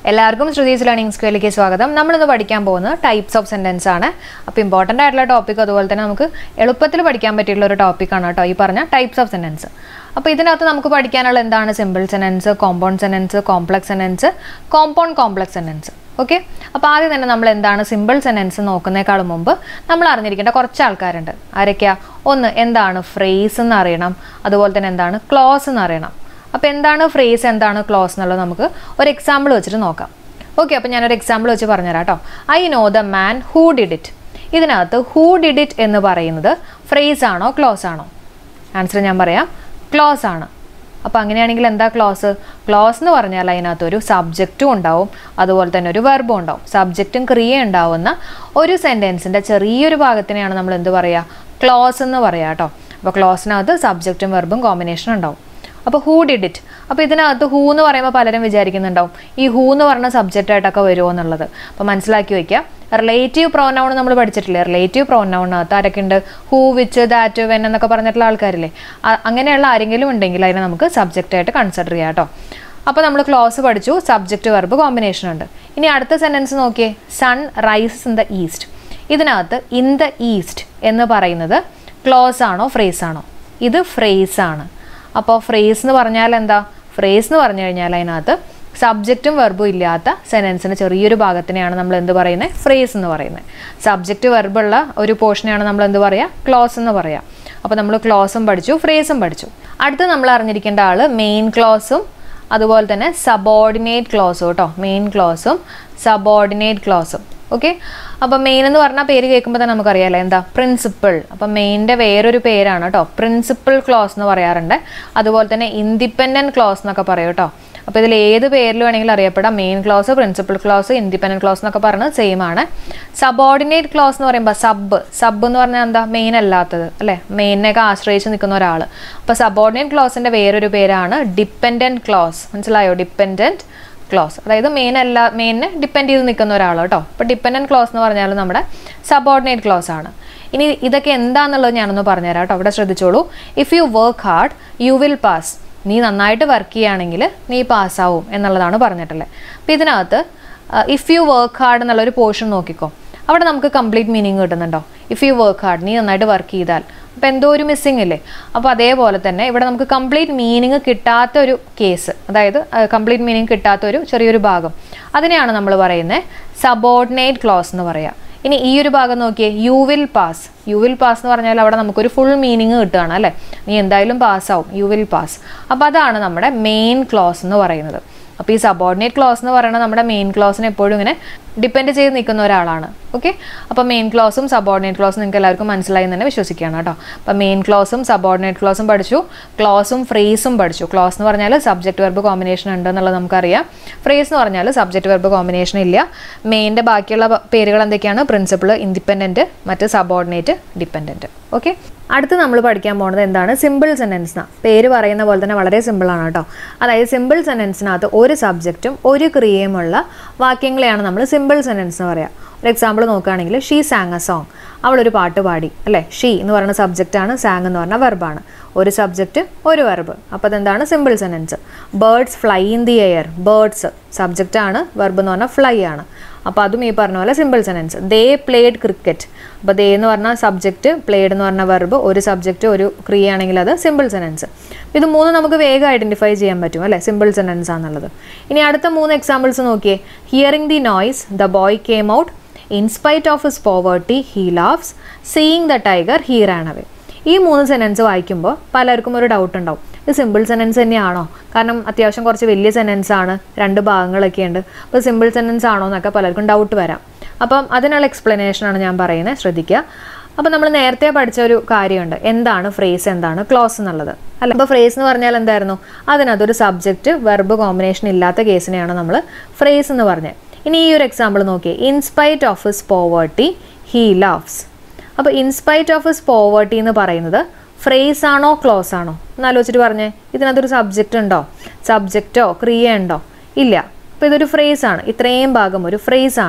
എല്ലാവർക്കും ശ്രുതീസ് ലേണിംഗ് സ്കൂളിലേക്ക് സ്വാഗതം നമ്മളിന്ന് പഠിക്കാൻ പോകുന്നത് ടൈപ്സ് ഓഫ് സെൻറ്റൻസ് ആണ് അപ്പോൾ ഇമ്പോർട്ടൻ്റ് ആയിട്ടുള്ള ടോപ്പിക് അതുപോലെ തന്നെ നമുക്ക് എളുപ്പത്തിൽ പഠിക്കാൻ പറ്റിയിട്ടുള്ള ഒരു ടോപ്പിക്കാണ് കേട്ടോ ഈ പറഞ്ഞ ടൈപ്സ് ഓഫ് സെൻറ്റൻസ് അപ്പോൾ ഇതിനകത്ത് നമുക്ക് പഠിക്കാനുള്ള എന്താണ് simple sentence compound sentence complex sentence compound complex sentence okay അപ്പോൾ ആദ്യം തന്നെ നമ്മൾ എന്താണ് സിമ്പിൾ സെൻറ്റൻസ് നോക്കുന്നേക്കാളും മുമ്പ് നമ്മൾ അറിഞ്ഞിരിക്കേണ്ട കുറച്ച് ആൾക്കാരുണ്ട് ആരൊക്കെയാ ഒന്ന് എന്താണ് ഫ്രേസ് എന്ന് അറിയണം അതുപോലെ തന്നെ എന്താണ് ക്ലോസ് എന്ന് അറിയണം അപ്പോൾ എന്താണ് ഫ്രേസ് എന്താണ് ക്ലോസ് എന്നുള്ളത് നമുക്ക് ഒരു എക്സാമ്പിൾ വെച്ചിട്ട് നോക്കാം ഓക്കെ അപ്പോൾ ഞാനൊരു എക്സാമ്പിൾ വെച്ച് പറഞ്ഞുതരാം കേട്ടോ I know the man who did it ഇതിനകത്ത് ഹൂ ഡിഡ് ഇറ്റ് എന്ന് പറയുന്നത് ഫ്രേസ് ആണോ ക്ലോസ് ആണോ ആൻസർ ഞാൻ പറയാം ക്ലോസ് ആണ് അപ്പോൾ അങ്ങനെയാണെങ്കിൽ എന്താ ക്ലോസ് ക്ലോസ് എന്ന് പറഞ്ഞാൽ അതിനകത്ത് ഒരു സബ്ജക്റ്റും ഉണ്ടാവും അതുപോലെ തന്നെ ഒരു വെർബും ഉണ്ടാവും സബ്ജക്റ്റും ക്രിയ ഉണ്ടാവുന്ന ഒരു സെൻറ്റൻസിൻ്റെ ചെറിയൊരു ഭാഗത്തിനെയാണ് നമ്മൾ എന്ത് പറയുക ക്ലോസ് എന്ന് പറയാം കേട്ടോ അപ്പോൾ ക്ലോസിനകത്ത് സബ്ജക്റ്റും വെർബും കോമ്പിനേഷൻ ഉണ്ടാവും അപ്പോൾ ഹൂ ഡിഡ് ഇറ്റ് അപ്പോൾ ഇതിനകത്ത് ഹൂ എന്ന് പറയുമ്പോൾ പലരും വിചാരിക്കുന്നുണ്ടാവും ഈ ഹൂ എന്ന് പറഞ്ഞ സബ്ജക്റ്റ് ആയിട്ടൊക്കെ വരുമോ എന്നുള്ളത് അപ്പോൾ മനസ്സിലാക്കി വയ്ക്കുക റിലേറ്റീവ് പ്രോനൗൺ നമ്മൾ പഠിച്ചിട്ടില്ലേ റിലേറ്റീവ് പ്രോനൗണിനകത്ത് ആരൊക്കെ ഉണ്ട് ഹൂ വിച്ച് ദാറ്റ് വെൻ എന്നൊക്കെ പറഞ്ഞിട്ടുള്ള ആൾക്കാരില്ലേ അ- അങ്ങനെയുള്ള ആരെങ്കിലും ഉണ്ടെങ്കിൽ അതിനെ നമുക്ക് സബ്ജക്റ്റ് ആയിട്ട് കൺസിഡർ ചെയ്യാം കേട്ടോ അപ്പോൾ നമ്മൾ ക്ലോസ് പഠിച്ചു സബ്ജക്റ്റ് വെർബ് കോമ്പിനേഷൻ ഉണ്ട് ഇനി അടുത്ത സെൻറ്റൻസ് നോക്കിയേ sun rises in the east ഇതിനകത്ത് ഇൻ ദ ഈസ്റ്റ് എന്ന് പറയുന്നത് ക്ലോസ് ആണോ ഫ്രേസ് ആണോ ഇത് ഫ്രേസ് ആണ് അപ്പോൾ ഫ്രേസ് എന്ന് പറഞ്ഞാൽ എന്താ ഫ്രേസ് എന്ന് പറഞ്ഞു കഴിഞ്ഞാൽ അതിനകത്ത് സബ്ജക്റ്റും വെർബും ഇല്ലാത്ത സെനൻസിന് ചെറിയൊരു ഭാഗത്തിനെയാണ് നമ്മൾ എന്ത് പറയുന്നത് ഫ്രേസ് എന്ന് പറയുന്നത് സബ്ജക്റ്റ് വെർബുള്ള ഒരു പോർഷനെയാണ് നമ്മൾ എന്ത് പറയുക ക്ലോസ് എന്ന് പറയുക അപ്പോൾ നമ്മൾ ക്ലോസും പഠിച്ചു ഫ്രേസും പഠിച്ചു അടുത്ത് നമ്മൾ അറിഞ്ഞിരിക്കേണ്ട ആൾ മെയിൻ ക്ലോസും അതുപോലെ തന്നെ സബോർഡിനേറ്റ് ക്ലോസും കേട്ടോ മെയിൻ ക്ലോസും സബോർഡിനേറ്റ് ക്ലോസും ഓക്കെ അപ്പോൾ മെയിൻ എന്ന് പറഞ്ഞാൽ പേര് കേൾക്കുമ്പോൾ തന്നെ നമുക്കറിയാലോ എന്താ പ്രിൻസിപ്പിൾ അപ്പോൾ മെയിൻ്റെ വേറൊരു പേരാണ് കേട്ടോ പ്രിൻസിപ്പിൾ ക്ലോസ് എന്ന് പറയാറുണ്ട് അതുപോലെ തന്നെ ഇൻഡിപെൻഡൻറ്റ് ക്ലോസ് എന്നൊക്കെ പറയും കേട്ടോ അപ്പോൾ ഇതിൽ ഏത് പേരിൽ വേണമെങ്കിലും അറിയപ്പെടാം main clause principal clause independent clause എന്നൊക്കെ പറഞ്ഞത് സെയിം ആണ് സബോർഡിനേറ്റ് ക്ലോസ് എന്ന് പറയുമ്പോൾ സബ് സബ് എന്ന് പറഞ്ഞാൽ എന്താ മെയിൻ അല്ലാത്തത് അല്ലേ മെയിനെയൊക്കെ ആശ്രയിച്ച് നിൽക്കുന്ന ഒരാൾ അപ്പോൾ സബോർഡിനേറ്റ് ക്ലോസിൻ്റെ വേറൊരു പേരാണ് ഡിപ്പെൻഡൻറ്റ് ക്ലോസ് മനസ്സിലായോ ഡിപ്പെൻഡൻറ്റ് ക്ലോസ് അതായത് മെയിൻ അല്ല മെയിനെ ഡിപ്പെൻഡ് ചെയ്ത് നിൽക്കുന്ന ഒരാൾ കേട്ടോ അപ്പോൾ ഡിപ്പെൻഡൻറ്റ് ക്ലോസ് എന്ന് പറഞ്ഞാൽ നമ്മുടെ സബോർഡിനേറ്റ് ക്ലോസ് ആണ് ഇനി ഇതൊക്കെ എന്താണെന്നുള്ളത് ഞാനൊന്ന് പറഞ്ഞുതരാം കേട്ടോ അവിടെ ശ്രദ്ധിച്ചോളൂ if you work hard you will pass നീ നന്നായിട്ട് വർക്ക് ചെയ്യുകയാണെങ്കിൽ നീ പാസ്സാവും എന്നുള്ളതാണ് പറഞ്ഞിട്ടുള്ളത് അപ്പോൾ ഇതിനകത്ത് ഇഫ് യു വർക്ക് ഹാർഡ് എന്നുള്ളൊരു പോർഷൻ നോക്കിക്കോ അവിടെ നമുക്ക് കംപ്ലീറ്റ് മീനിങ് കിട്ടുന്നുണ്ടോ ഇഫ് യു വർക്ക് ഹാർഡ് നീ നന്നായിട്ട് വർക്ക് ചെയ്താൽ അപ്പോൾ എന്തോ ഒരു മിസ്സിംഗ് ഇല്ലേ അപ്പോൾ അതേപോലെ തന്നെ ഇവിടെ നമുക്ക് കംപ്ലീറ്റ് മീനിങ് കിട്ടാത്ത ഒരു കേസ് അതായത് കംപ്ലീറ്റ് മീനിങ് കിട്ടാത്ത ഒരു ചെറിയൊരു ഭാഗം അതിനെയാണ് നമ്മൾ പറയുന്നത് സബോർഡിനേറ്റ് ക്ലോസ് എന്ന് പറയുക ഇനി ഈ ഒരു ഭാഗം നോക്കിയേ you will pass you will pass എന്ന് പറഞ്ഞാൽ അവിടെ നമുക്കൊരു ഫുൾ മീനിങ് കിട്ടുകയാണ് അല്ലേ നീ എന്തായാലും പാസ്സാവും യു വിൽ പാസ് അപ്പോൾ അതാണ് നമ്മുടെ മെയിൻ ക്ലോസ് എന്ന് പറയുന്നത് അപ്പോൾ ഈ സബോർഡിനേറ്റ് ക്ലോസ് എന്ന് പറയുന്നത് നമ്മുടെ മെയിൻ ക്ലോസിനെ എപ്പോഴും ഇങ്ങനെ ഡിപ്പെൻഡ് ചെയ്ത് നിൽക്കുന്ന ഒരാളാണ് ഓക്കെ അപ്പോൾ മെയിൻ ക്ലോസും സബോർഡിനേറ്റ് ക്ലോസും നിങ്ങൾക്ക് എല്ലാവർക്കും മനസ്സിലായി എന്ന് തന്നെ വിശ്വസിക്കുകയാണ് കേട്ടോ അപ്പോൾ മെയിൻ ക്ലോസും സബോർഡിനേറ്റ് ക്ലോസും പഠിച്ചു ക്ലോസും ഫ്രേസും പഠിച്ചു ക്ലോസ് എന്ന് പറഞ്ഞാൽ സബ്ജക്റ്റ് വെർബ് കോമ്പിനേഷൻ ഉണ്ട് എന്നുള്ളത് നമുക്കറിയാം ഫ്രേസ് എന്ന് പറഞ്ഞാൽ സബ്ജക്റ്റ് വെർബ് കോമ്പിനേഷൻ ഇല്ല മെയിൻ്റെ ബാക്കിയുള്ള പ- പേരുകൾ എന്തൊക്കെയാണ് പ്രിൻസിപ്പിൾ ഇൻഡിപെൻഡൻറ്റ് മറ്റ് സബോർഡിനേറ്റ് ഡിപ്പെൻഡൻറ്റ് ഓക്കെ അടുത്ത് നമ്മൾ പഠിക്കാൻ പോകുന്നത് എന്താണ് സിമ്പിൾ സെൻറ്റൻസ് എന്നാണ് പേര് പറയുന്ന പോലെ തന്നെ വളരെ സിമ്പിളാണ് കേട്ടോ അതായത് സിമ്പിൾ സെൻറ്റൻസിനകത്ത് ഒരു സബ്ജക്റ്റും ഒരു ക്രിയയുമുള്ള വാക്യങ്ങളെയാണ് നമ്മൾ സിമ്പിൾ സെൻറ്റൻസ് എന്ന് പറയുക ഒരു എക്സാമ്പിൾ നോക്കുകയാണെങ്കിൽ ഷീ സാങ് എ സോങ് അവളൊരു പാട്ട് പാടി അല്ലേ ഷീ എന്ന് പറയുന്ന സബ്ജക്റ്റാണ് സാങ് എന്ന് പറഞ്ഞ വെർബാണ് ഒരു സബ്ജക്റ്റ് ഒരു വെർബ് അപ്പോൾ അതെന്താണ് simple sentence birds fly in the air birds സബ്ജക്റ്റാണ് വെർബ് എന്ന് പറഞ്ഞാൽ ഫ്ലൈ ആണ് അപ്പോൾ അതും ഈ പറഞ്ഞ പോലെ simple sentence they played cricket അപ്പോൾ ദേ എന്ന് പറഞ്ഞാൽ സബ്ജക്റ്റ് പ്ലേഡ് എന്ന് പറഞ്ഞ വെർബ് ഒരു സബ്ജക്റ്റ് ഒരു ക്രിയ ആണെങ്കിൽ അത് സിമ്പിൾ സെൻറ്റൻസ് ഇത് മൂന്ന് നമുക്ക് വേഗം ഐഡൻറ്റിഫൈ ചെയ്യാൻ പറ്റും അല്ലേ സിമ്പിൾ സെൻറ്റൻസ് ആണെന്നുള്ളത് ഇനി അടുത്ത മൂന്ന് എക്സാമ്പിൾസ് നോക്കിയേ hearing the noise the boy came out in spite of his poverty he laughs seeing the tiger he ran away ഈ മൂന്ന് സെൻറ്റൻസ് വായിക്കുമ്പോൾ പലർക്കും ഒരു ഡൗട്ട് ഉണ്ടാവും ഇത് സിമ്പിൾ സെൻറ്റൻസ് തന്നെയാണോ കാരണം അത്യാവശ്യം കുറച്ച് വലിയ സെൻറ്റൻസ് ആണ് രണ്ട് ഭാഗങ്ങളൊക്കെ ഉണ്ട് അപ്പോൾ സിമ്പിൾ സെൻറ്റൻസ് ആണോ എന്നൊക്കെ പലർക്കും ഡൗട്ട് വരാം അപ്പം അതിനുള്ള എക്സ്പ്ലനേഷനാണ് ഞാൻ പറയുന്നത് ശ്രദ്ധിക്കുക അപ്പോൾ നമ്മൾ നേരത്തെ പഠിച്ച ഒരു കാര്യമുണ്ട് എന്താണ് ഫ്രേസ് എന്താണ് ക്ലോസ് എന്നുള്ളത് അല്ല അപ്പോൾ ഫ്രേസ് എന്ന് പറഞ്ഞാൽ എന്തായിരുന്നു അതിനകത്തൊരു സബ്ജക്റ്റ് വെർബ് കോമ്പിനേഷൻ ഇല്ലാത്ത കേസിനെയാണ് നമ്മൾ ഫ്രേസ് എന്ന് പറഞ്ഞത് ഇനി ഈ ഒരു എക്സാമ്പിൾ നോക്കിയേ in spite of his poverty he laughs അപ്പോൾ ഇൻസ്പൈറ്റ് ഓഫ് ഹിസ് പോവേർട്ടി എന്ന് പറയുന്നത് ഫ്രേസ് ആണോ ക്ലോസ് ആണോ എന്ന് ആലോചിച്ചിട്ട് പറഞ്ഞേ ഇതിനകത്തൊരു സബ്ജക്റ്റ് ഉണ്ടോ സബ്ജക്റ്റോ ക്രിയ ഉണ്ടോ ഇല്ല അപ്പോൾ ഇതൊരു ഫ്രേസ് ആണ് ഇത്രയും ഭാഗം ഒരു ഫ്രേസ് ആണ്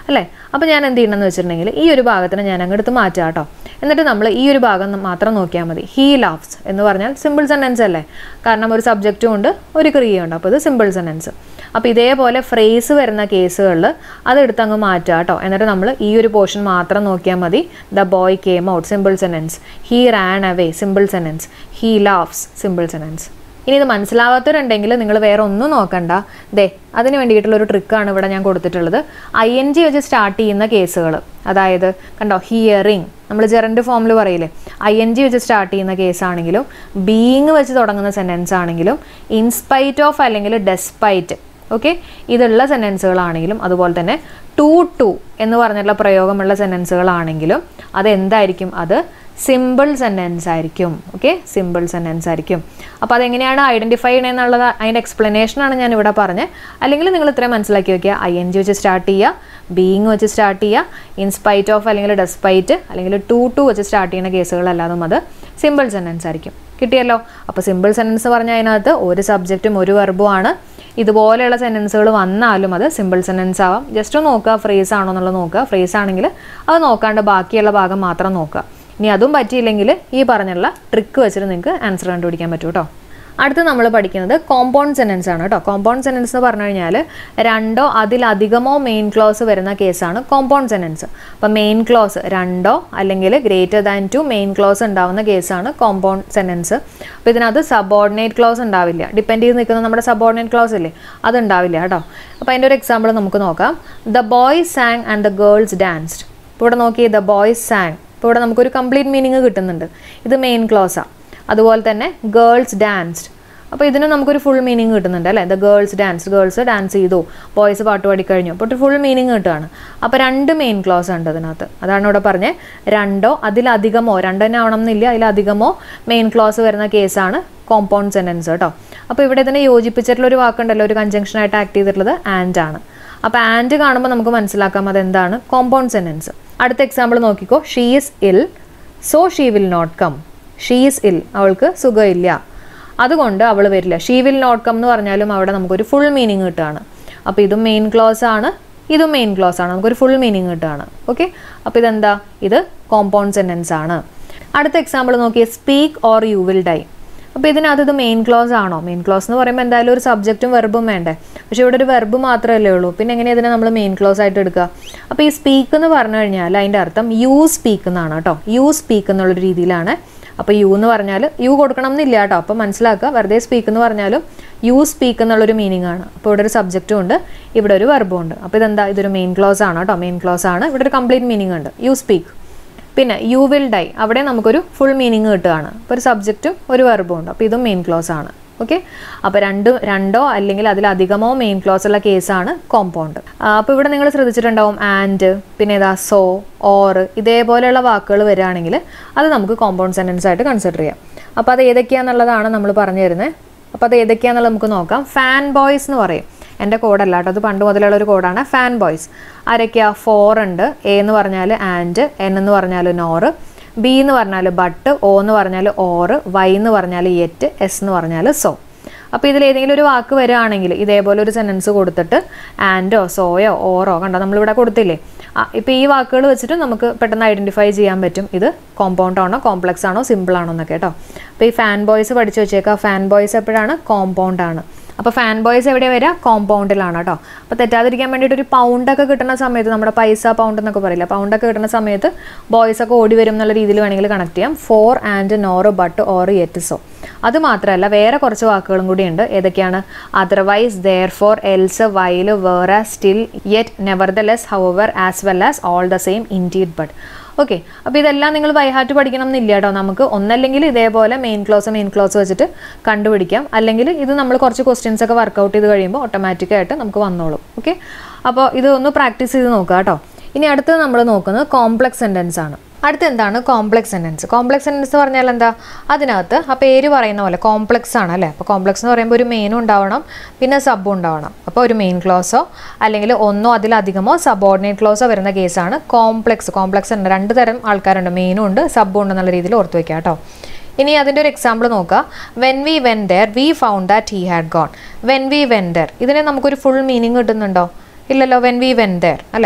അല്ലേ അപ്പോൾ ഞാൻ എന്ത് ചെയ്യണമെന്ന് വെച്ചിട്ടുണ്ടെങ്കിൽ ഈ ഒരു ഭാഗത്തിന് ഞാൻ അങ്ങ് എടുത്ത് മാറ്റാം കേട്ടോ എന്നിട്ട് നമ്മൾ ഈ ഒരു ഭാഗം മാത്രം നോക്കിയാൽ മതി ഹീ ലാഫ്സ് എന്ന് പറഞ്ഞാൽ സിമ്പിൾ സെൻറ്റൻസ് അല്ലേ കാരണം ഒരു സബ്ജക്റ്റും ഉണ്ട് ഒരു ക്രിയയുണ്ട് അപ്പോൾ ഇത് സിമ്പിൾ സെൻറ്റൻസ് അപ്പോൾ ഇതേപോലെ ഫ്രേസ് വരുന്ന കേസുകളിൽ അതെടുത്ത് അങ്ങ് മാറ്റുക കേട്ടോ എന്നിട്ട് നമ്മൾ ഈ ഒരു പോർഷൻ മാത്രം നോക്കിയാൽ മതി the boy came out simple sentence he ran away simple sentence he laughs simple sentence ഇനി ഇത് മനസ്സിലാവാത്തവരുണ്ടെങ്കിൽ നിങ്ങൾ വേറെ ഒന്നും നോക്കണ്ട ദേ അതിന് വേണ്ടിയിട്ടുള്ള ഒരു ട്രിക്കാണ് ഇവിടെ ഞാൻ കൊടുത്തിട്ടുള്ളത് ഐ എൻ ജി വെച്ച് സ്റ്റാർട്ട് ചെയ്യുന്ന കേസുകൾ അതായത് കണ്ടോ ഹിയറിങ് നമ്മൾ ജെറൻഡ് ഫോമിൽ പറയില്ലേ ഐ എൻ ജി വെച്ച് സ്റ്റാർട്ട് ചെയ്യുന്ന കേസാണെങ്കിലും ബീയിങ് വെച്ച് തുടങ്ങുന്ന സെൻറ്റൻസ് ആണെങ്കിലും ഇൻസ്പൈറ്റ് ഓഫ് അല്ലെങ്കിൽ ഡെസ്പൈറ്റ് ഓക്കെ ഇതുള്ള സെൻറ്റൻസുകളാണെങ്കിലും അതുപോലെ തന്നെ ടു ടു എന്ന് പറഞ്ഞിട്ടുള്ള പ്രയോഗമുള്ള സെൻറ്റൻസുകളാണെങ്കിലും അതെന്തായിരിക്കും അത് സിമ്പിൾ സെൻറ്റൻസ് ആയിരിക്കും ഓക്കെ സിമ്പിൾ സെൻറ്റൻസ് ആയിരിക്കും അപ്പോൾ അതെങ്ങനെയാണ് ഐഡൻറ്റിഫൈ ചെയ്യണമെന്നുള്ളത് അതിൻ്റെ എക്സ്പ്ലനേഷനാണ് ഞാൻ ഇവിടെ പറഞ്ഞത് അല്ലെങ്കിൽ നിങ്ങൾ ഇത്രയും മനസ്സിലാക്കി വെക്കുക ഐ എൻ ജി വെച്ച് സ്റ്റാർട്ട് ചെയ്യുക ബീയിങ് വെച്ച് സ്റ്റാർട്ട് ചെയ്യുക ഇൻസ്പൈറ്റ് ഓഫ് അല്ലെങ്കിൽ ഡെസ്പൈറ്റ് അല്ലെങ്കിൽ ടു ടു വെച്ച് സ്റ്റാർട്ട് ചെയ്യുന്ന കേസുകളല്ലാതും അത് സിമ്പിൾ സെൻറ്റൻസ് ആയിരിക്കും കിട്ടിയല്ലോ അപ്പോൾ സിമ്പിൾ സെൻറ്റൻസ് പറഞ്ഞാൽ അതിനകത്ത് ഒരു സബ്ജക്റ്റും ഒരു വെർബും ആണ് ഇതുപോലെയുള്ള സെൻറ്റൻസുകൾ വന്നാലും അത് സിമ്പിൾ സെൻറ്റൻസ് ആവാം ജസ്റ്റ് ഒന്ന് നോക്കുക ഫ്രേസ് ആണോ എന്നുള്ളത് നോക്കുക ഫ്രേസ് ആണെങ്കിൽ അത് നോക്കാണ്ട് ബാക്കിയുള്ള ഭാഗം മാത്രം നോക്കുക ഇനി അതും പറ്റിയില്ലെങ്കിൽ ഈ പറഞ്ഞുള്ള ട്രിക്ക് വെച്ചിട്ട് നിങ്ങൾക്ക് ആൻസർ കണ്ടുപിടിക്കാൻ പറ്റും കേട്ടോ അടുത്ത് നമ്മൾ പഠിക്കുന്നത് കോമ്പൗണ്ട് സെൻറ്റൻസ് ആണ് കേട്ടോ കോമ്പൗണ്ട് സെൻറ്റൻസ് എന്ന് പറഞ്ഞു കഴിഞ്ഞാൽ രണ്ടോ അതിലധികമോ മെയിൻ ക്ലോസ് വരുന്ന കേസാണ് കോമ്പൗണ്ട് സെൻറ്റൻസ് അപ്പോൾ മെയിൻ ക്ലോസ് രണ്ടോ അല്ലെങ്കിൽ greater than two main clause ഉണ്ടാവുന്ന കേസാണ് കോമ്പൗണ്ട് സെൻറ്റൻസ് അപ്പോൾ ഇതിനകത്ത് സബോർഡിനേറ്റ് ക്ലോസ് ഉണ്ടാവില്ല ഡിപ്പെൻഡ് ചെയ്ത് നിൽക്കുന്ന നമ്മുടെ സബോർഡിനേറ്റ് ക്ലോസ് ഇല്ലേ അത് ഉണ്ടാവില്ല കേട്ടോ അപ്പോൾ അതിൻ്റെ ഒരു എക്സാമ്പിൾ നമുക്ക് നോക്കാം the boys sang and the girls danced ഇപ്പോൾ ഇവിടെ നോക്കി ദ ബോയ്സ് സാങ് ഇപ്പോൾ ഇവിടെ നമുക്കൊരു കംപ്ലീറ്റ് മീനിങ് കിട്ടുന്നുണ്ട് ഇത് മെയിൻ ക്ലോസാണ് അതുപോലെ തന്നെ ഗേൾസ് ഡാൻസ്ഡ് അപ്പോൾ ഇതിന് നമുക്കൊരു ഫുൾ മീനിങ് കിട്ടുന്നുണ്ട് അല്ലേ the girls dance girls dance ചെയ്തു ബോയ്സ് പാട്ട് പാടി കഴിഞ്ഞു അപ്പോൾ ഒരു ഫുൾ മീനിങ് കിട്ടുകയാണ് അപ്പോൾ രണ്ട് മെയിൻ ക്ലോസ് ഉണ്ട് അതിനകത്ത് അതാണ് ഇവിടെ പറഞ്ഞത് രണ്ടോ അതിലധികമോ രണ്ട് തന്നെ ആവണം എന്നില്ല അതിലധികമോ മെയിൻ ക്ലോസ് വരുന്ന കേസാണ് കോമ്പൗണ്ട് സെൻറ്റൻസ് കേട്ടോ അപ്പോൾ ഇവിടെ ഇതിനെ യോജിപ്പിച്ചിട്ടുള്ള ഒരു വാക്കുണ്ടല്ലോ ഒരു കൺജങ്ഷനായിട്ട് ആക്ട് ചെയ്തിട്ടുള്ളത് ആൻഡ് ആണ് അപ്പോൾ ആൻഡ് കാണുമ്പോൾ നമുക്ക് മനസ്സിലാക്കാം അതെന്താണ് കോമ്പൗണ്ട് സെൻറ്റൻസ് അടുത്ത എക്സാമ്പിൾ നോക്കിക്കോ she is ill so she will not come she is ill അവൾക്ക് സുഖമില്ല അതുകൊണ്ട് അവൾ വരില്ല ഷീ വിൽ നോട്ട് കം എന്ന് പറഞ്ഞാലും അവിടെ നമുക്കൊരു ഫുൾ മീനിങ് കിട്ടുകയാണ് അപ്പോൾ ഇതും മെയിൻ ക്ലോസ് ആണ് ഇതും മെയിൻ ക്ലോസ് ആണ് നമുക്കൊരു ഫുൾ മീനിങ് കിട്ടുകയാണ് ഓക്കെ അപ്പോൾ ഇതെന്താ ഇത് കോമ്പൗണ്ട് സെൻറ്റൻസ് ആണ് അടുത്ത എക്സാമ്പിൾ നോക്കിയേ speak or you will die അപ്പോൾ ഇതിനകത്ത് ഇത് മെയിൻ ക്ലോസ് ആണോ മെയിൻ ക്ലോസ് എന്ന് പറയുമ്പോൾ എന്തായാലും ഒരു സബ്ജക്റ്റും വെർബും വേണ്ടേ പക്ഷേ ഇവിടെ ഒരു വെർബ് മാത്രമല്ലേ ഉള്ളൂ പിന്നെ എങ്ങനെയാണ് ഇതിനെ നമ്മൾ മെയിൻ ക്ലോസ് ആയിട്ട് എടുക്കുക അപ്പോൾ ഈ സ്പീക്ക് എന്ന് പറഞ്ഞു കഴിഞ്ഞാൽ അതിൻ്റെ അർത്ഥം യു സ്പീക്ക് എന്നാണ് കേട്ടോ യു സ്പീക്ക് എന്നുള്ളൊരു രീതിയിലാണ് അപ്പോൾ യു എന്ന് പറഞ്ഞാൽ യു കൊടുക്കണം എന്നില്ല കേട്ടോ അപ്പോൾ മനസ്സിലാക്കുക വെറുതെ സ്പീക്ക് എന്ന് പറഞ്ഞാലും യു സ്പീക്ക് എന്നുള്ളൊരു മീനിങ് ആണ് അപ്പോൾ ഇവിടെ ഒരു സബ്ജക്റ്റും ഉണ്ട് ഇവിടെ ഒരു വെർബും ഉണ്ട് അപ്പോൾ ഇതെന്താ ഇതൊരു മെയിൻ ക്ലോസ് ആണ് കേട്ടോ മെയിൻ ക്ലോസ് ആണ് ഇവിടെ ഒരു കംപ്ലീറ്റ് മീനിങ് ഉണ്ട് യു സ്പീക്ക് പിന്നെ യു വിൽ ഡൈ അവിടെ നമുക്കൊരു ഫുൾ മീനിങ് കിട്ടുകയാണ് അപ്പോൾ ഒരു സബ്ജക്റ്റും ഒരു വെർബും ഉണ്ട് അപ്പോൾ ഇതും മെയിൻ ക്ലോസ് ആണ് ഓക്കെ അപ്പോൾ രണ്ട് രണ്ടോ അല്ലെങ്കിൽ അതിലധികമോ മെയിൻ ക്ലോസ് ഉള്ള കേസാണ് കോമ്പൗണ്ട് അപ്പോൾ ഇവിടെ നിങ്ങൾ ശ്രദ്ധിച്ചിട്ടുണ്ടാവും ആൻഡ് പിന്നെ ഏതാ സോ ഓർ ഇതേപോലെയുള്ള വാക്കുകൾ വരികയാണെങ്കിൽ അത് നമുക്ക് കോമ്പൗണ്ട് സെൻറ്റൻസ് ആയിട്ട് കൺസിഡർ ചെയ്യാം അപ്പോൾ അത് ഏതൊക്കെയാണെന്നുള്ളതാണ് നമ്മൾ പറഞ്ഞു തരുന്നത് അപ്പോൾ അത് ഏതൊക്കെയാണെന്നുള്ളത് നമുക്ക് നോക്കാം ഫാൻ ബോയ്സ് എന്ന് പറയും എൻ്റെ കോഡല്ല കേട്ടോ അത് പണ്ട് മുതലുള്ള ഒരു കോഡാണ് ഫാൻ ബോയ്സ് ആരൊക്കെയാ ഫോർ ഉണ്ട് എ എന്ന് പറഞ്ഞാൽ ആൻഡ് എൻ എന്ന് പറഞ്ഞാൽ നോറ് ബി എന്ന് പറഞ്ഞാൽ ബട്ട് ഒ എന്ന് പറഞ്ഞാൽ ഓറ് വൈ എന്ന് പറഞ്ഞാൽ യെറ്റ് എസ് എന്ന് പറഞ്ഞാൽ സോ അപ്പോൾ ഇതിൽ ഏതെങ്കിലും ഒരു വാക്ക് വരികയാണെങ്കിൽ ഇതേപോലെ ഒരു സെൻറ്റൻസ് കൊടുത്തിട്ട് ആൻഡോ സോയോ ഓറോ കണ്ടോ നമ്മളിവിടെ കൊടുത്തില്ലേ ഇപ്പോൾ ഈ വാക്കുകൾ വെച്ചിട്ട് നമുക്ക് പെട്ടെന്ന് ഐഡൻറ്റിഫൈ ചെയ്യാൻ പറ്റും ഇത് കോമ്പൗണ്ട് ആണോ കോംപ്ലക്സ് ആണോ സിമ്പിൾ ആണോ എന്നൊക്കെ കേട്ടോ അപ്പോൾ ഈ ഫാൻ ബോയ്സ് പഠിച്ചു വെച്ചേക്കാം ഫാൻ ബോയ്സ് എപ്പോഴാണ് കോമ്പൗണ്ട് ആണ് അപ്പോൾ ഫാൻ ബോയ്സ് എവിടെയാണ് വരിക കോമ്പൗണ്ടിലാണ് കേട്ടോ അപ്പോൾ തെറ്റാതിരിക്കാൻ വേണ്ടിയിട്ട് ഒരു പൗണ്ടൊക്കെ കിട്ടുന്ന സമയത്ത് നമ്മുടെ പൈസ പൗണ്ട് എന്നൊക്കെ പറയില്ല പൗണ്ടൊക്കെ കിട്ടുന്ന സമയത്ത് ബോയ്സ് ഒക്കെ ഓടി വരും എന്നുള്ള രീതിയിൽ വേണമെങ്കിൽ കണക്ട് ചെയ്യാം for and nor but or yet so അത് മാത്രമല്ല വേറെ കുറച്ച് വാക്കുകളും കൂടി ഉണ്ട് ഏതൊക്കെയാണ് otherwise therefore else while where still yet nevertheless however as well as all the same indeed but okay അപ്പോൾ ഇതെല്ലാം നിങ്ങൾ ബൈഹാർട്ട് പഠിക്കണം എന്നില്ല കേട്ടോ നമുക്ക് ഒന്നല്ലെങ്കിൽ ഇതേപോലെ മെയിൻ ക്ലോസ് മെയിൻ ക്ലോസ് വെച്ചിട്ട് കണ്ടുപിടിക്കാം അല്ലെങ്കിൽ ഇത് നമ്മൾ കുറച്ച് ക്വസ്റ്റ്യൻസ് ഒക്കെ വർക്കൗട്ട് ചെയ്ത് കഴിയുമ്പോൾ ഓട്ടോമാറ്റിക്കായിട്ട് നമുക്ക് വന്നോളും ഓക്കെ അപ്പോൾ ഇത് ഒന്ന് പ്രാക്ടീസ് ചെയ്ത് നോക്കുക കേട്ടോ ഇനി അടുത്തത് നമ്മൾ നോക്കുന്നത് കോംപ്ലക്സ് സെൻറ്റൻസ് ആണ് അടുത്ത എന്താണ് കോംപ്ലക്സ് സെൻറ്റൻസ് കോംപ്ലക്സ് സെൻറ്റൻസ് പറഞ്ഞാൽ എന്താ അതിനകത്ത് ആ പേര് പറയുന്ന പോലെ കോംപ്ലക്സ് ആണ് അല്ലേ അപ്പോൾ കോംപ്ലക്സ് എന്ന് പറയുമ്പോൾ ഒരു മെയിനും ഉണ്ടാവണം പിന്നെ സബും ഉണ്ടാവണം അപ്പോൾ ഒരു മെയിൻ ക്ലോസോ അല്ലെങ്കിൽ ഒന്നോ അതിലധികമോ സബോർഡിനേറ്റ് ക്ലോസോ വരുന്ന കേസാണ് കോംപ്ലക്സ് കോംപ്ലക്സ് ഉണ്ട് രണ്ട് തരം ആൾക്കാരുണ്ട് മെയിനും ഉണ്ട് സബും ഉണ്ട് എന്നുള്ള രീതിയിൽ ഓർത്ത് വയ്ക്കുക കേട്ടോ ഇനി അതിൻ്റെ ഒരു എക്സാമ്പിൾ നോക്കുക when we went there we found that he had gone when we went there ഇതിന് നമുക്കൊരു ഫുൾ മീനിങ് കിട്ടുന്നുണ്ടോ ഇല്ലല്ലോ വെൻ വി വെൻ ദർ അല്ലേ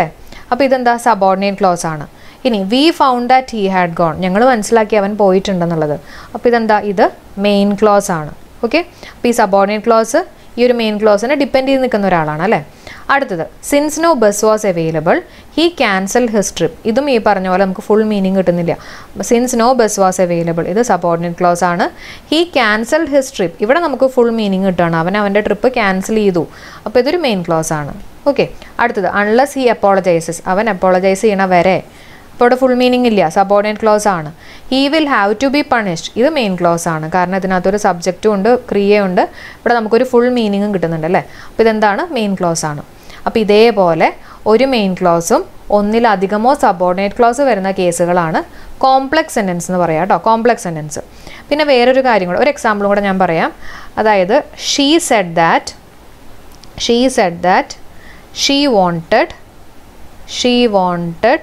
അപ്പോൾ ഇതെന്താ സബോർഡിനേറ്റ് ക്ലോസ് ആണ് ഇനി we found that he had gone ഞങ്ങൾ മനസ്സിലാക്കി അവൻ പോയിട്ടുണ്ടെന്നുള്ളത് അപ്പോൾ ഇതെന്താ ഇത് മെയിൻ ക്ലോസ് ആണ് ഓക്കെ അപ്പോൾ ഈ സബോർഡിനേറ്റ് ക്ലോസ് ഈ ഒരു മെയിൻ ക്ലോസിനെ ഡിപ്പെൻഡ് ചെയ്ത് നിൽക്കുന്ന ഒരാളാണ് അല്ലേ അടുത്തത് since no bus was available he cancel his trip ഇതും ഈ പറഞ്ഞ പോലെ നമുക്ക് ഫുൾ മീനിങ് കിട്ടുന്നില്ല since no bus was available ഇത് സബോർഡിനേറ്റ് ക്ലോസ് ആണ് ഹി ക്യാൻസൽ ഹിസ് ട്രിപ്പ് ഇവിടെ നമുക്ക് ഫുൾ മീനിങ് കിട്ടുകയാണ് അവൻ അവൻ്റെ ട്രിപ്പ് ക്യാൻസൽ ചെയ്തു അപ്പോൾ ഇതൊരു മെയിൻ ക്ലോസ് ആണ് ഓക്കെ അടുത്തത് അൺലസ് ഹി അപ്പോളജൈസസ് അവൻ അപ്പോളജൈസ് ചെയ്യണ വരെ അപ്പോൾ ഇവിടെ ഫുൾ മീനിങ് ഇല്ല സബോർഡിനേറ്റ് ക്ലോസ് ആണ് he will have to be punished ഇത് മെയിൻ ക്ലോസ് ആണ് കാരണം ഇതിനകത്തൊരു സബ്ജക്റ്റും ഉണ്ട് ക്രിയയുണ്ട് ഇവിടെ നമുക്കൊരു ഫുൾ മീനിങ്ങും കിട്ടുന്നുണ്ട് അല്ലേ അപ്പോൾ ഇതെന്താണ് മെയിൻ ക്ലോസ് ആണ് അപ്പോൾ ഇതേപോലെ ഒരു മെയിൻ ക്ലോസും ഒന്നിലധികമോ സബോർഡിനേറ്റ് ക്ലോസ് വരുന്ന കേസുകളാണ് കോംപ്ലക്സ് സെൻറ്റൻസ് എന്ന് പറയാം കേട്ടോ കോംപ്ലക്സ് സെൻറ്റൻസ് പിന്നെ വേറൊരു കാര്യം കൂടെ ഒരു എക്സാമ്പിളും കൂടെ ഞാൻ പറയാം അതായത് she said that she said that she wanted she wanted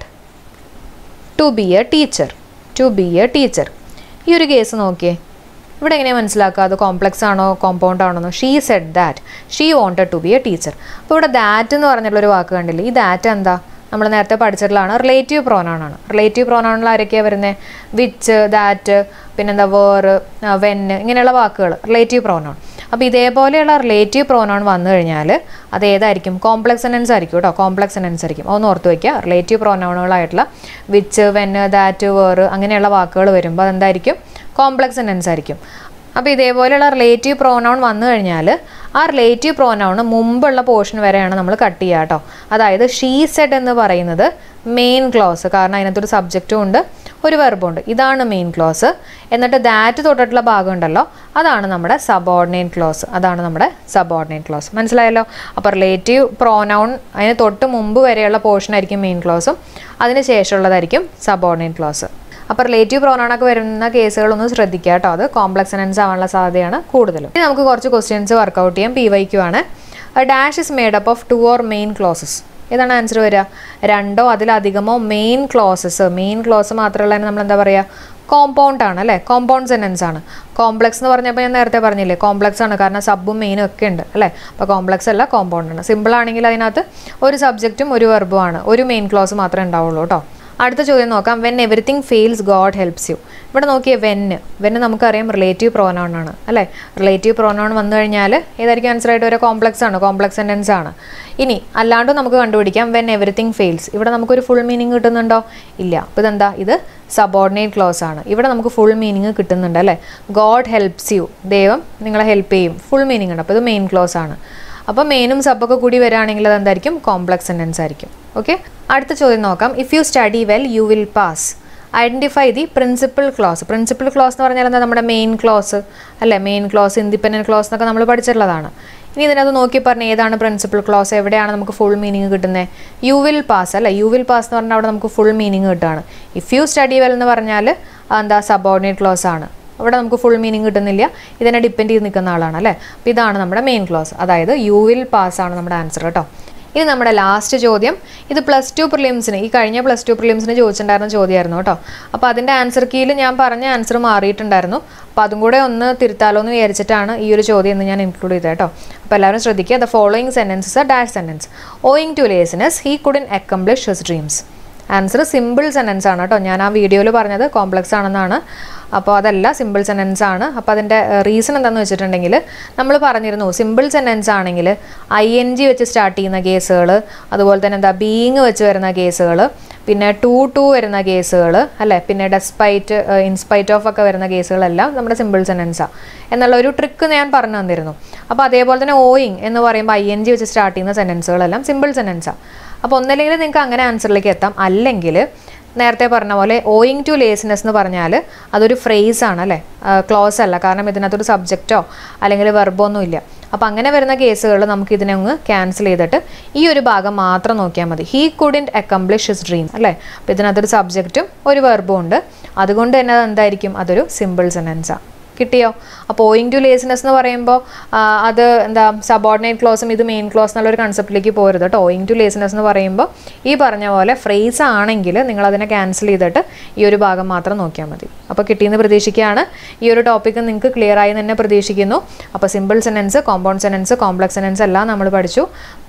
to be a teacher to be a teacher ഈ ഒരു കേസ് നോക്കിയേ ഇവിടെ എങ്ങനെയാണ് മനസ്സിലാക്കുക അത് കോംപ്ലക്സ് ആണോ കോമ്പൗണ്ട് ആണോ എന്ന് she said that she wanted to be a teacher അപ്പോൾ ഇവിടെ ദാറ്റ് എന്ന് പറഞ്ഞിട്ടുള്ളൊരു വാക്ക് കണ്ടില്ലേ ഈ ദാറ്റ് എന്താ നമ്മൾ നേരത്തെ പഠിച്ചിട്ടുള്ളതാണ് റിലേറ്റീവ് പ്രോനൗൺ ആണ് റിലേറ്റീവ് പ്രോനൗണിൽ ആരൊക്കെയാണ് വരുന്നത് വിച്ച് ദാറ്റ് പിന്നെന്താ വേറ് വെന്ന് ഇങ്ങനെയുള്ള വാക്കുകൾ റിലേറ്റീവ് പ്രോനൗൺ അപ്പോൾ ഇതേപോലെയുള്ള റിലേറ്റീവ് പ്രോനൗൺ വന്നു കഴിഞ്ഞാൽ അത് ഏതായിരിക്കും കോംപ്ലക്സ് സെൻറ്റൻസ് ആയിരിക്കും കേട്ടോ കോംപ്ലക്സ് സെൻറ്റൻസ് ആയിരിക്കും അതൊന്ന് ഓർത്ത് വയ്ക്കുക റിലേറ്റീവ് പ്രോനൗണുകളായിട്ടുള്ള വിച്ച് വെന്ന് ദാറ്റ് വേറ് അങ്ങനെയുള്ള വാക്കുകൾ വരുമ്പോൾ അതെന്തായിരിക്കും കോംപ്ലക്സ് സെൻറ്റൻസ് ആയിരിക്കും അപ്പോൾ ഇതേപോലെയുള്ള റിലേറ്റീവ് പ്രോനൗൺ വന്നു കഴിഞ്ഞാൽ ആ റിലേറ്റീവ് പ്രോനൗണ് മുമ്പുള്ള പോർഷൻ വരെയാണ് നമ്മൾ കട്ട് ചെയ്യുക കേട്ടോ അതായത് ഷീ സെഡ് എന്ന് പറയുന്നത് മെയിൻ ക്ലോസ് കാരണം അതിനകത്തൊരു സബ്ജക്റ്റും ഉണ്ട് ഒരു വെർബും ഉണ്ട് ഇതാണ് മെയിൻ ക്ലോസ് എന്നിട്ട് ദാറ്റ് തൊട്ടിട്ടുള്ള ഭാഗം ഉണ്ടല്ലോ അതാണ് നമ്മുടെ സബോർഡിനേറ്റ് ക്ലോസ് അതാണ് നമ്മുടെ സബോർഡിനേറ്റ് ക്ലോസ് മനസ്സിലായല്ലോ അപ്പോൾ റിലേറ്റീവ് പ്രോനൗൺ അതിന് തൊട്ട് മുമ്പ് വരെയുള്ള പോർഷൻ ആയിരിക്കും മെയിൻ ക്ലോസും അതിന് ശേഷമുള്ളതായിരിക്കും സബോർഡിനേറ്റ് ക്ലോസ് അപ്പോൾ റിലേറ്റീവ് പ്രോണൗണൊക്കെ വരുന്ന കേസുകളൊന്ന് ശ്രദ്ധിക്കുക കേട്ടോ അത് കോംപ്ലക്സ് സെനൻസ് ആവാനുള്ള സാധ്യതയാണ് കൂടുതലും ഇനി നമുക്ക് കുറച്ച് ക്വസ്റ്റ്യൻസ് വർക്കൗട്ട് ചെയ്യാം പി വൈക്യു ആണ് dash is made up of two or main clauses ഏതാണ് ആൻസർ വരിക രണ്ടോ അതിലധികമോ മെയിൻ ക്ലോസസ് മെയിൻ ക്ലോസ് മാത്രമല്ല നമ്മൾ എന്താ പറയുക കോമ്പൗണ്ട് ആണ് അല്ലേ കോമ്പൗണ്ട് സെൻറ്റൻസ് ആണ് കോംപ്ലക്സ് എന്ന് പറഞ്ഞപ്പോൾ ഞാൻ നേരത്തെ പറഞ്ഞില്ലേ കോംപ്ലക്സ് ആണ് കാരണം സബും മെയിനും ഒക്കെ ഉണ്ട് അല്ലേ അപ്പോൾ കോംപ്ലക്സ് അല്ല കോമ്പൗണ്ട് ആണ് സിമ്പിൾ ആണെങ്കിൽ അതിനകത്ത് ഒരു സബ്ജക്റ്റും ഒരു വെർബും ആണ് ഒരു മെയിൻ ക്ലോസ് മാത്രമേ ഉണ്ടാവുള്ളൂ കേട്ടോ അടുത്ത ചോദ്യം നോക്കാം when everything fails God helps you ഇവിടെ നോക്കിയേ വെന്ന് വെന്ന് നമുക്കറിയാം റിലേറ്റീവ് പ്രോനൗൺ ആണ് അല്ലേ റിലേറ്റീവ് പ്രോനൗൺ വന്നു കഴിഞ്ഞാൽ ഏതായിരിക്കും ആൻസർ ആയിട്ട് ഒരു കോംപ്ലക്സ് ആണ് കോംപ്ലക്സ് സെൻറ്റൻസ് ആണ് ഇനി അല്ലാണ്ടും നമുക്ക് കണ്ടുപിടിക്കാം വെൻ എവറിത്തിങ് ഫെയിൽസ് ഇവിടെ നമുക്കൊരു ഫുൾ മീനിങ് കിട്ടുന്നുണ്ടോ ഇല്ല അപ്പോൾ ഇതെന്താ ഇത് സബോർഡിനേറ്റ് ക്ലോസ് ആണ് ഇവിടെ നമുക്ക് ഫുൾ മീനിങ് കിട്ടുന്നുണ്ട് അല്ലേ ഗോഡ് ഹെൽപ്സ് യു ദൈവം നിങ്ങളെ ഹെൽപ്പ് ചെയ്യും ഫുൾ മീനിങ് ഉണ്ട് അപ്പോൾ ഇത് മെയിൻ ക്ലോസ് ആണ് അപ്പോൾ മെയിനും സബൊക്കെ കൂടി വരികയാണെങ്കിൽ അത് എന്തായിരിക്കും കോംപ്ലക്സ് സെൻറ്റൻസ് ആയിരിക്കും ഓക്കെ അടുത്ത ചോദ്യം നോക്കാം if you study well you will pass identify the principal clause principal clause എന്ന് പറഞ്ഞാൽ എന്താ നമ്മുടെ മെയിൻ ക്ലോസ് അല്ലേ മെയിൻ ക്ലോസ് ഇൻഡിപെൻഡൻറ്റ് ക്ലോസ് എന്നൊക്കെ നമ്മൾ പഠിച്ചിട്ടുള്ളതാണ് ഇനി ഇതിനകത്ത് നോക്കി പറഞ്ഞ ഏതാണ് പ്രിൻസിപ്പൽ ക്ലോസ് എവിടെയാണ് നമുക്ക് ഫുൾ മീനിങ് കിട്ടുന്നത് യു വിൽ പാസ് അല്ലേ യു വിൽ പാസ് എന്ന് പറഞ്ഞാൽ അവിടെ നമുക്ക് ഫുൾ മീനിങ് കിട്ടുകയാണ് ഇഫ് യു സ്റ്റഡി വെൽ എന്ന് പറഞ്ഞാൽ എന്താ സബോർഡിനേറ്റ് ക്ലോസ് ആണ് അവിടെ നമുക്ക് ഫുൾ മീനിങ് കിട്ടുന്നില്ല ഇതിനെ ഡിപ്പെൻഡ് ചെയ്ത് നിൽക്കുന്ന ആളാണ് അല്ലേ അപ്പോൾ ഇതാണ് നമ്മുടെ മെയിൻ ക്ലോസ് അതായത് യു വിൽ പാസ് ആണ് നമ്മുടെ ആൻസർ കേട്ടോ ഇത് നമ്മുടെ ലാസ്റ്റ് ചോദ്യം ഇത് പ്ലസ് ടു പ്രിലിംസിന് ഈ കഴിഞ്ഞ പ്ലസ് ടു പ്രിലിംസിന് ചോദിച്ചിട്ടുണ്ടായിരുന്ന ചോദ്യമായിരുന്നു കേട്ടോ അപ്പോൾ അതിൻ്റെ ആൻസർ കീയിൽ ഞാൻ പറഞ്ഞ ആൻസർ മാറിയിട്ടുണ്ടായിരുന്നു അപ്പോൾ അതും കൂടെ ഒന്ന് തിരുത്താലോ എന്ന് വിചാരിച്ചിട്ടാണ് ഈ ഒരു ചോദ്യം എന്ന് ഞാൻ ഇൻക്ലൂഡ് ചെയ്തത് കേട്ടോ അപ്പോൾ എല്ലാവരും ശ്രദ്ധിക്കുക the following sentences a dash sentence owing to laziness he couldn't accomplish his dreams answer simple sentence ആണ് കേട്ടോ ഞാൻ ആ വീഡിയോയിൽ പറഞ്ഞത് കോംപ്ലക്സ് ആണെന്നാണ് അപ്പോൾ അതല്ല സിമ്പിൾ സെൻറ്റൻസ് ആണ് അപ്പോൾ അതിൻ്റെ റീസൺ എന്താണെന്ന് വെച്ചിട്ടുണ്ടെങ്കിൽ നമ്മൾ പറഞ്ഞിരുന്നു സിമ്പിൾ സെൻറ്റൻസ് ആണെങ്കിൽ ഐ എൻ ജി വെച്ച് സ്റ്റാർട്ട് ചെയ്യുന്ന കേസുകൾ അതുപോലെ തന്നെ എന്താ ബീയിങ് വെച്ച് വരുന്ന കേസുകൾ പിന്നെ ടു ടു വരുന്ന കേസുകൾ അല്ലേ പിന്നെ ഡെസ്പൈറ്റ് ഇൻസ്പൈറ്റ് ഓഫ് ഒക്കെ വരുന്ന കേസുകളെല്ലാം നമ്മുടെ സിമ്പിൾ സെൻറ്റൻസാണ് എന്നുള്ള ഒരു ട്രിക്ക് ഞാൻ പറഞ്ഞു തന്നിരുന്നു അപ്പോൾ അതേപോലെ തന്നെ ഓയിങ് എന്ന് പറയുമ്പോൾ ഐ എൻ ജി വെച്ച് സ്റ്റാർട്ട് ചെയ്യുന്ന സെൻറ്റൻസുകളെല്ലാം സിമ്പിൾ സെൻറ്റൻസാണ് അപ്പോൾ ഒന്നല്ലെങ്കിൽ നിങ്ങൾക്ക് അങ്ങനെ ആൻസറിലേക്ക് എത്താം അല്ലെങ്കിൽ നേരത്തെ പറഞ്ഞ പോലെ ഓയിങ് ടു ലേസിനെസ് എന്ന് പറഞ്ഞാൽ അതൊരു ഫ്രേസ് ആണ് അല്ലേ ക്ലോസ് അല്ല കാരണം ഇതിനകത്തൊരു സബ്ജക്റ്റോ അല്ലെങ്കിൽ വെർബോ ഒന്നും ഇല്ല അപ്പോൾ അങ്ങനെ വരുന്ന കേസുകൾ നമുക്ക് ഇതിനെ ഒന്ന് ക്യാൻസൽ ചെയ്തിട്ട് ഈ ഒരു ഭാഗം മാത്രം നോക്കിയാൽ മതി he couldn't accomplish his dream അല്ലേ അപ്പോൾ ഇതിനകത്തൊരു സബ്ജക്റ്റും ഒരു വെർബും ഉണ്ട് അതുകൊണ്ട് തന്നെ അത് എന്തായിരിക്കും അതൊരു സിമ്പിൾ സെൻറ്റൻസാണ് കിട്ടിയോ അപ്പോൾ ഓയിങ് ടു ലേസിനെസ് എന്ന് പറയുമ്പോൾ അത് എന്താ സബോർഡിനേറ്റ് ക്ലോസും ഇത് മെയിൻ ക്ലോസ് എന്നുള്ളൊരു കൺസെപ്റ്റിലേക്ക് പോരുത് കേട്ടോ ഓയിങ് ടു ലേസിനെസ് എന്ന് പറയുമ്പോൾ ഈ പറഞ്ഞ പോലെ ഫ്രേസ് ആണെങ്കിൽ നിങ്ങൾ അതിനെ ക്യാൻസൽ ചെയ്തിട്ട് ഈ ഒരു ഭാഗം മാത്രം നോക്കിയാൽ മതി അപ്പോൾ കിട്ടിയെന്ന് പ്രതീക്ഷിക്കുകയാണ് ഈ ഒരു ടോപ്പിക്ക് നിങ്ങൾക്ക് ക്ലിയർ ആയി തന്നെ പ്രതീക്ഷിക്കുന്നു അപ്പോൾ simple sentence compound sentence complex sentence എല്ലാം നമ്മൾ പഠിച്ചു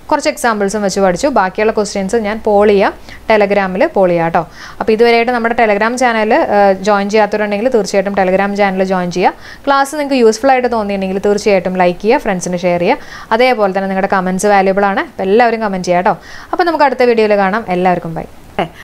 കുറച്ച് എക്സാമ്പിൾസും വെച്ച് പഠിച്ചു ബാക്കിയുള്ള ക്വസ്റ്റ്യൻസ് ഞാൻ പോൾ ചെയ്യാം ടെലഗ്രാമിൽ പോൾ ചെയ്യാം കേട്ടോ അപ്പോൾ ഇതുവരെയായിട്ട് നമ്മുടെ ടെലഗ്രാം ചാനൽ ജോയിൻ ചെയ്യാത്തവരുണ്ടെങ്കിൽ തീർച്ചയായിട്ടും ടെലഗ്രാം ചാനൽ ജോയിൻ ചെയ്യുക ക്ലാസ് നിങ്ങൾക്ക് യൂസ്ഫുൾ ആയിട്ട് തോന്നിയിട്ടുണ്ടെങ്കിൽ തീർച്ചയായിട്ടും ലൈക്ക് ചെയ്യുക ഫ്രണ്ട്സിന് ഷെയർ ചെയ്യുക അതേപോലെ തന്നെ നിങ്ങളുടെ കമൻറ്റ്സ് വാല്യുബിൾ ആണ് അപ്പോൾ എല്ലാവരും കമൻറ്റ് ചെയ്യാം കേട്ടോ അപ്പോൾ നമുക്ക് അടുത്ത വീഡിയോയിൽ കാണാം എല്ലാവർക്കും ബൈ